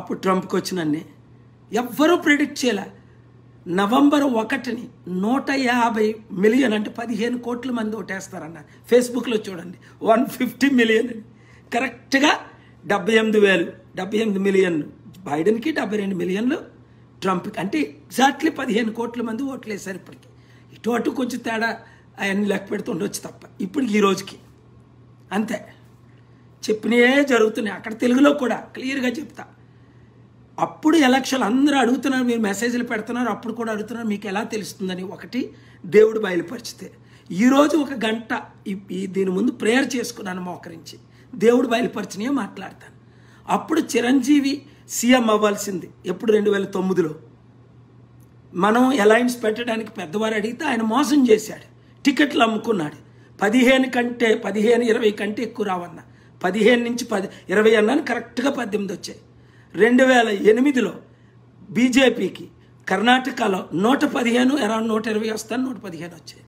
అప్పుడు ట్రంప్కి వచ్చినన్ని ఎవ్వరూ ప్రిడిక్ట్ చేయలే నవంబర్ ఒకటిని నూట యాభై మిలియన్ అంటే పదిహేను కోట్ల మంది ఓటేస్తారన్న ఫేస్బుక్లో చూడండి వన్ ఫిఫ్టీ మిలియన్ అని కరెక్ట్గా డెబ్బై ఎనిమిది వేలు డెబ్బై ఎనిమిది మిలియన్లు బైడెన్కి డెబ్బై రెండు మిలియన్లు ట్రంప్కి అంటే ఎగ్జాక్ట్లీ పదిహేను కోట్ల మంది ఓట్లు వేశారు ఇప్పటికి ఇటు అటు కొంచెం తేడా అవన్నీ లెక్క పెడుతుండొచ్చు తప్ప ఇప్పుడు ఈ రోజుకి అంతే చెప్పినవే జరుగుతున్నాయి అక్కడ తెలుగులో కూడా క్లియర్గా చెప్తా అప్పుడు ఎలక్షన్ అందరూ అడుగుతున్నారు మీరు మెసేజ్లు పెడుతున్నారు అప్పుడు కూడా అడుగుతున్నారు మీకు ఎలా తెలుస్తుందని ఒకటి దేవుడు బయలుపరిచితే ఈరోజు ఒక గంట ఈ- ఈ దీని ముందు ప్రేయర్ చేసుకున్నాను మోకరించి దేవుడు బయలుపరిచినయే మాట్లాడతాను అప్పుడు చిరంజీవి సీఎం అవ్వాల్సింది ఎప్పుడు రెండు వేల తొమ్మిదిలో మనం అలయన్స్ పెట్టడానికి పెద్దవారు అడిగితే ఆయన మోసం చేశాడు టికెట్లు అమ్ముకున్నాడు పదిహేను కంటే పదిహేను ఇరవై కంటే ఎక్కువ రావన్న పదిహేను నుంచి పది ఇరవై అన్నాను కరెక్ట్గా పద్దెనిమిది వచ్చాయి రెండు వేల ఎనిమిదిలో బీజేపీకి కర్ణాటకలో నూట పదిహేను అరౌండ్ నూట ఇరవై వస్తాను నూట పదిహేను వచ్చాయి